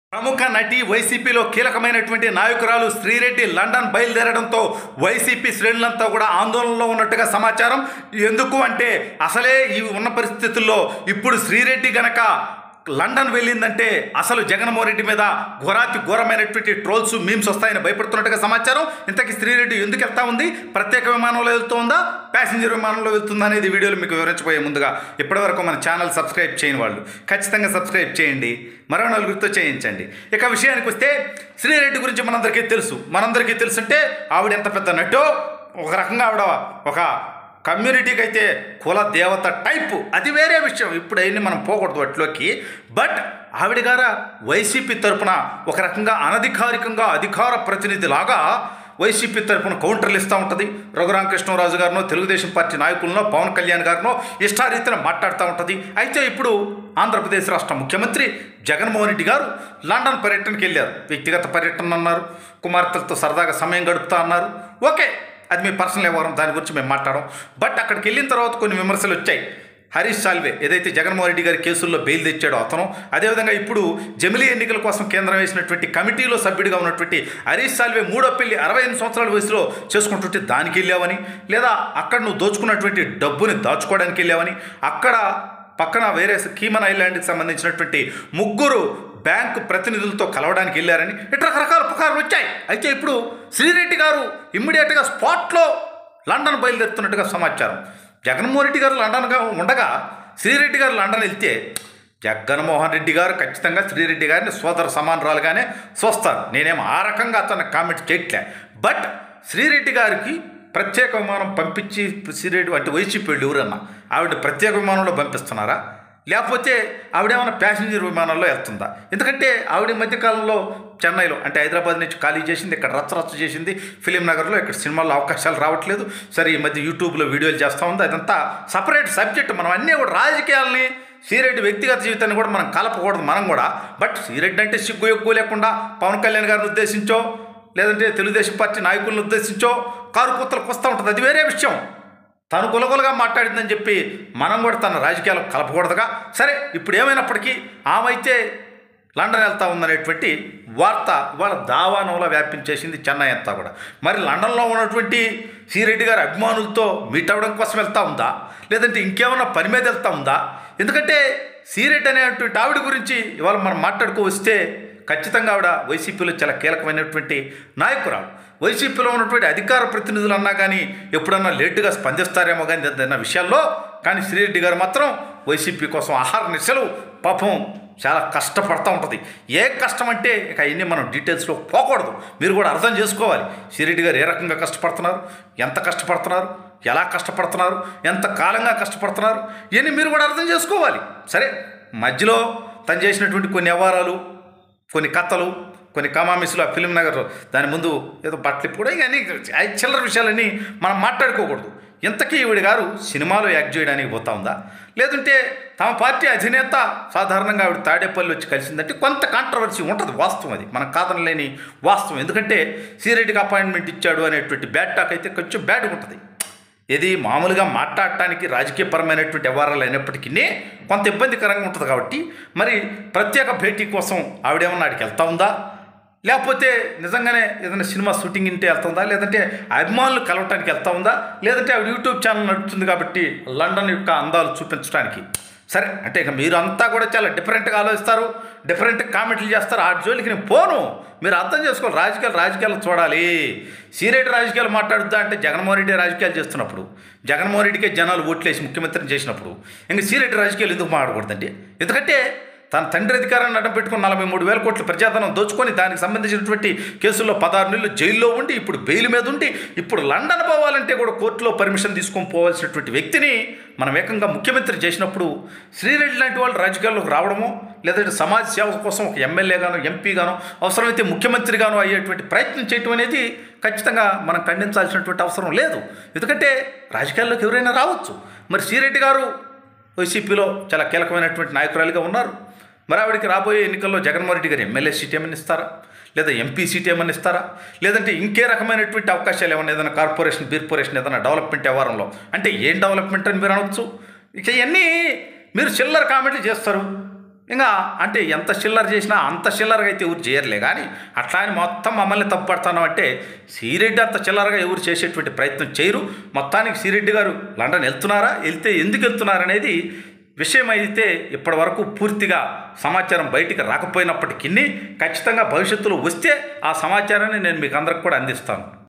ప్రముఖ నటి వైసీపీలో కీలకమైనటువంటి నాయకురాలు శ్రీరెడ్డి లండన్ బయలుదేరడంతో వైసీపీ శ్రేణులంతా కూడా ఆందోళనలో ఉన్నట్టుగా సమాచారం ఎందుకు అంటే అసలే ఈ ఉన్న పరిస్థితుల్లో ఇప్పుడు శ్రీరెడ్డి గనక లండన్ వెళ్ళిందంటే అసలు జగన్మోహన్ రెడ్డి మీద ఘోరాతి ఘోరమైనటువంటి ట్రోల్స్ మీమ్స్ వస్తాయని భయపడుతున్నట్టుగా సమాచారం ఇంతకీ శ్రీరెడ్డి ఎందుకు వెళ్తా ఉంది ప్రత్యేక విమానంలో వెళ్తుందా ప్యాసింజర్ విమానంలో వెళ్తుందా అనేది వీడియోలు మీకు వివరించబోయే ముందుగా ఇప్పటివరకు మన ఛానల్ సబ్స్క్రైబ్ చేయని వాళ్ళు ఖచ్చితంగా సబ్స్క్రైబ్ చేయండి మరో నలుగురితో చేయించండి ఇక విషయానికి వస్తే శ్రీరెడ్డి గురించి మనందరికీ తెలుసు మనందరికీ తెలుసుంటే ఆవిడ ఎంత పెద్ద నటో ఒక రకంగా ఆవిడ ఒక కమ్యూనిటీకి అయితే కుల దేవత టైపు అది వేరే విషయం ఇప్పుడు అవన్నీ మనం పోకూడదు వాటిలోకి బట్ ఆవిడ గార వైసీపీ తరపున ఒక రకంగా అనధికారికంగా అధికార ప్రతినిధిలాగా వైసీపీ తరపున కౌంటర్లు ఇస్తూ ఉంటుంది రఘురామకృష్ణరాజు గారినో తెలుగుదేశం పార్టీ నాయకులను పవన్ కళ్యాణ్ గారినో ఇష్టారీతిన మాట్లాడుతూ ఉంటుంది అయితే ఇప్పుడు ఆంధ్రప్రదేశ్ రాష్ట్ర ముఖ్యమంత్రి జగన్మోహన్ రెడ్డి గారు లండన్ పర్యటనకి వెళ్ళారు వ్యక్తిగత పర్యటన అన్నారు కుమార్తెలతో సరదాగా సమయం గడుపుతా అన్నారు ఓకే అది మీ పర్సనల్ వ్యవహారం దాని గురించి మేము మాట్లాడడం బట్ అక్కడికి వెళ్ళిన తర్వాత కొన్ని విమర్శలు వచ్చాయి హరీష్ సాల్వే ఏదైతే జగన్మోహన్ రెడ్డి గారి కేసుల్లో బెయిల్ తెచ్చాడో అతను అదేవిధంగా ఇప్పుడు జమిలీ ఎన్నికల కోసం కేంద్రం వేసినటువంటి కమిటీలో సభ్యుడిగా ఉన్నటువంటి హరీష్ సాల్వే మూడో పెళ్లి అరవై ఎనిమిది సంవత్సరాల వయసులో చేసుకుంటుంటే దానికి వెళ్ళావని లేదా అక్కడ నువ్వు దోచుకున్నటువంటి డబ్బుని దాచుకోవడానికి వెళ్ళావని అక్కడ పక్కన వేరే కీమన్ ఐలాండ్కి సంబంధించినటువంటి ముగ్గురు బ్యాంకు ప్రతినిధులతో కలవడానికి వెళ్ళారని ఇట్లా రకరకాల పుకార్లు వచ్చాయి అయితే ఇప్పుడు శ్రీరెడ్డి గారు ఇమ్మీడియట్గా స్పాట్లో లండన్ బయలుదేరుతున్నట్టుగా సమాచారం జగన్మోహన్ రెడ్డి గారు లండన్గా ఉండగా శ్రీరెడ్డి గారు లండన్ వెళ్తే జగన్మోహన్ రెడ్డి గారు ఖచ్చితంగా శ్రీరెడ్డి గారిని సోదర సమానరాలుగానే చూస్తారు నేనేం ఆ రకంగా అతను కామెంట్ చేయట్లే బట్ శ్రీరెడ్డి గారికి ప్రత్యేక విమానం పంపించి శ్రీరెడ్డి అంటే వైసీపీ వాళ్ళు ఎవరన్నా ఆవిడ ప్రత్యేక విమానంలో పంపిస్తున్నారా లేకపోతే ఆవిడేమైనా ప్యాసింజర్ విమానంలో వెళ్తుందా ఎందుకంటే ఆవిడ ఈ మధ్యకాలంలో చెన్నైలో అంటే హైదరాబాద్ నుంచి ఖాళీ చేసింది ఇక్కడ రచ్చ రచ్చ చేసింది ఫిలిం నగర్లో ఇక్కడ సినిమాల్లో అవకాశాలు రావట్లేదు సరే ఈ మధ్య యూట్యూబ్లో వీడియోలు చేస్తూ ఉంది అదంతా సపరేట్ సబ్జెక్ట్ మనం అన్నీ కూడా రాజకీయాలని శ్రీరెడ్డి వ్యక్తిగత జీవితాన్ని కూడా మనం కలపకూడదు మనం కూడా బట్ శ్రీరెడ్డి అంటే సిగ్గు ఎక్కువ లేకుండా పవన్ కళ్యాణ్ గారిని ఉద్దేశించో లేదంటే తెలుగుదేశం పార్టీ నాయకులను ఉద్దేశించో కారు కూతలకు వస్తూ ఉంటుంది అది వేరే విషయం తను కులకులగా మాట్లాడిందని చెప్పి మనం కూడా తన రాజకీయాలకు కలపకూడదుగా సరే ఇప్పుడు ఏమైనప్పటికీ ఆమె అయితే లండన్ వెళ్తా ఉందనేటువంటి వార్త ఇవాళ దావానంలో వ్యాపించేసింది చెన్నై అంతా కూడా మరి లండన్లో ఉన్నటువంటి శ్రీరెడ్డి గారి అభిమానులతో మీట్ అవ్వడం కోసం వెళ్తా ఉందా లేదంటే ఇంకేమైనా పని మీద వెళ్తా ఉందా ఎందుకంటే శ్రీరెడ్డి అనేటువంటి ఆవిడ గురించి ఇవాళ మనం మాట్లాడుకో వస్తే ఖచ్చితంగా ఆవిడ వైసీపీలో చాలా కీలకమైనటువంటి నాయకురాలు వైసీపీలో ఉన్నటువంటి అధికార ప్రతినిధులు అన్నా కానీ ఎప్పుడన్నా లేటుగా స్పందిస్తారేమో కానీ ఏదైనా విషయాల్లో కానీ శ్రీరెడ్డి గారు మాత్రం వైసీపీ కోసం ఆహార నిశలు పాపం చాలా కష్టపడతా ఉంటుంది ఏ కష్టం అంటే ఇక అవన్నీ మనం డీటెయిల్స్లో పోకూడదు మీరు కూడా అర్థం చేసుకోవాలి శ్రీరెడ్డి గారు ఏ రకంగా కష్టపడుతున్నారు ఎంత కష్టపడుతున్నారు ఎలా కష్టపడుతున్నారు ఎంత కాలంగా కష్టపడుతున్నారు ఇవన్నీ మీరు కూడా అర్థం చేసుకోవాలి సరే మధ్యలో తను చేసినటువంటి కొన్ని వ్యవహారాలు కొన్ని కథలు కొన్ని కమామిస్లు ఆ ఫిలిం నగర్ దాని ముందు ఏదో బట్టలు కూడా ఇవన్నీ అవి చిల్లర విషయాలన్నీ మనం మాట్లాడుకోకూడదు ఇంతకీ ఈవిడ గారు సినిమాలో యాక్ట్ చేయడానికి పోతా ఉందా లేదంటే తమ పార్టీ అధినేత సాధారణంగా ఆవిడ తాడేపల్లి వచ్చి కలిసిందంటే కొంత కాంట్రవర్సీ ఉంటుంది వాస్తవం అది మనం కాదనలేని వాస్తవం ఎందుకంటే శ్రీరెడ్డికి అపాయింట్మెంట్ ఇచ్చాడు అనేటువంటి బ్యాడ్ టాక్ అయితే కొంచెం బ్యాడ్గా ఉంటుంది ఇది మామూలుగా మాట్లాడటానికి రాజకీయపరమైనటువంటి వ్యవహారాలు అయినప్పటికీ కొంత ఇబ్బందికరంగా ఉంటుంది కాబట్టి మరి ప్రత్యేక భేటీ కోసం ఆవిడేమన్నా ఆడికి వెళ్తా ఉందా లేకపోతే నిజంగానే ఏదైనా సినిమా షూటింగ్ ఇంటే వెళ్తుందా లేదంటే అభిమానులు కలవటానికి వెళ్తా ఉందా లేదంటే ఆవిడ యూట్యూబ్ ఛానల్ నడుపుతుంది కాబట్టి లండన్ యొక్క అందాలు చూపించడానికి సరే అంటే ఇక మీరు అంతా కూడా చాలా డిఫరెంట్గా ఆలోచిస్తారు డిఫరెంట్ కామెంట్లు చేస్తారు ఆ జోలికి నేను పోను మీరు అర్థం చేసుకోవాలి రాజకీయాలు రాజకీయాలు చూడాలి సీరెడ్డి రాజకీయాలు మాట్లాడుద్దా అంటే జగన్మోహన్ రెడ్డి రాజకీయాలు చేస్తున్నప్పుడు జగన్మోహన్ రెడ్డికే జనాలు ఓట్లేసి ముఖ్యమంత్రిని చేసినప్పుడు ఇంక సీరెడ్డి రాజకీయాలు ఎందుకు మాట్లాడకూడదండి ఎందుకంటే తన తండ్రి అధికారాన్ని అడ్డం పెట్టుకుని నలభై మూడు వేల కోట్ల ప్రజాధనం దోచుకొని దానికి సంబంధించినటువంటి కేసుల్లో పదహారు నెలలు జైల్లో ఉండి ఇప్పుడు బెయిల్ మీద ఉండి ఇప్పుడు లండన్ పోవాలంటే కూడా కోర్టులో పర్మిషన్ తీసుకొని పోవాల్సినటువంటి వ్యక్తిని మనం ఏకంగా ముఖ్యమంత్రి చేసినప్పుడు శ్రీరెడ్డి లాంటి వాళ్ళు రాజకీయాల్లోకి రావడమో లేదంటే సమాజ సేవ కోసం ఒక ఎమ్మెల్యేగానో ఎంపీగానో అవసరమైతే ముఖ్యమంత్రిగానో అయ్యేటువంటి ప్రయత్నం చేయటం అనేది ఖచ్చితంగా మనం ఖండించాల్సినటువంటి అవసరం లేదు ఎందుకంటే రాజకీయాల్లోకి ఎవరైనా రావచ్చు మరి శ్రీరెడ్డి గారు వైసీపీలో చాలా కీలకమైనటువంటి నాయకురాలిగా ఉన్నారు మరి ఆవిడకి రాబోయే ఎన్నికల్లో జగన్మోహన్ రెడ్డి గారు ఎమ్మెల్యే సీట్ ఏమని ఇస్తారా లేదా ఎంపీ సీట్ ఏమని ఇస్తారా లేదంటే ఇంకే రకమైనటువంటి అవకాశాలు ఏమన్నా ఏదైనా కార్పొరేషన్ బీర్పొరేషన్ ఏదైనా డెవలప్మెంట్ వ్యవహారంలో అంటే ఏం డెవలప్మెంట్ అని మీరు అనవచ్చు ఇక ఇవన్నీ మీరు చిల్లర కామెంట్లు చేస్తారు ఇంకా అంటే ఎంత చిల్లర చేసినా అంత చిల్లరగా అయితే ఎవరు చేయరులే కానీ అట్లా అని మొత్తం మమ్మల్ని తప్పుపడతాను అంటే సిరెడ్డి అంత చిల్లరగా ఎవరు చేసేటువంటి ప్రయత్నం చేయరు మొత్తానికి సిరెడ్డి గారు లండన్ వెళ్తున్నారా వెళ్తే ఎందుకు వెళ్తున్నారు అనేది విషయం అయితే ఇప్పటి వరకు పూర్తిగా సమాచారం బయటికి రాకపోయినప్పటికీ ఖచ్చితంగా భవిష్యత్తులో వస్తే ఆ సమాచారాన్ని నేను మీకు అందరికి కూడా అందిస్తాను